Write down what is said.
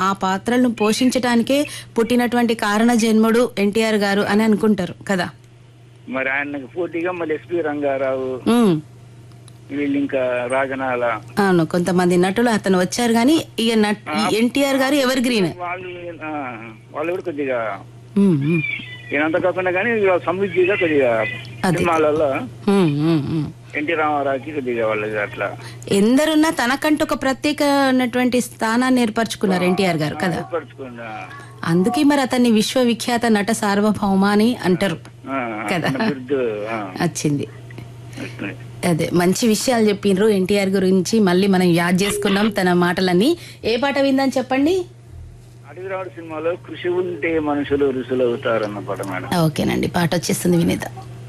ఆ పాత్రలను పోషించడానికే పుట్టినటువంటి కారణ జన్ముడు ఎన్టీఆర్ గారు అని అనుకుంటారు కదా మరి ఆయనకు పోటీగా మళ్ళీ ఎస్పి రంగారావు ఉమ్, వీళ్ళు ఇంకా రాజనాల అవును కొంతమంది నటులు అతను వచ్చారు కానీ ఇక నట్ ఎన్టీఆర్ గారు ఎవర్ గ్రీన్ వాళ్ళు ఆ, వాళ్ళు కూడా కొద్దిగా ఉమ్, ఉమ్, ఈయనంత కాకుండా కానీ సమృద్ధిగా కొద్దిగా అదే. సినిమాలలో ఉమ్, ఉమ్, ఉమ్. ఎన్టీ రామారావుకి కొద్దిగా వాళ్ళకి అట్లా ఎందరున్నా తనకంటూ ఒక ప్రత్యేకమైనటువంటి స్థానాన్ని ఏర్పరచుకున్నారు ఎన్టీఆర్ గారు కదా ఏర్పరచుకున్న అందుకే మరి అతన్ని విశ్వవిఖ్యాత నట సార్వభౌమ అని అంటారు ఆ, కదా. అతని బిరుదు ఆ, వచ్చింది అట్లే. అదే మంచి విషయాలు చెప్పిండ్రు ఎన్టీఆర్ గురించి మళ్ళీ మనం యాద్ చేసుకున్నాం తన మాటలన్నీ ఏ పాట విందని చెప్పండి అడవిరాడు సినిమాలో కృషి ఉంటే మనుషులు రుసులు అవుతారు అన్న పట మేడం ఓకేనండి పాట వచ్చేస్తుంది వినేద్దాం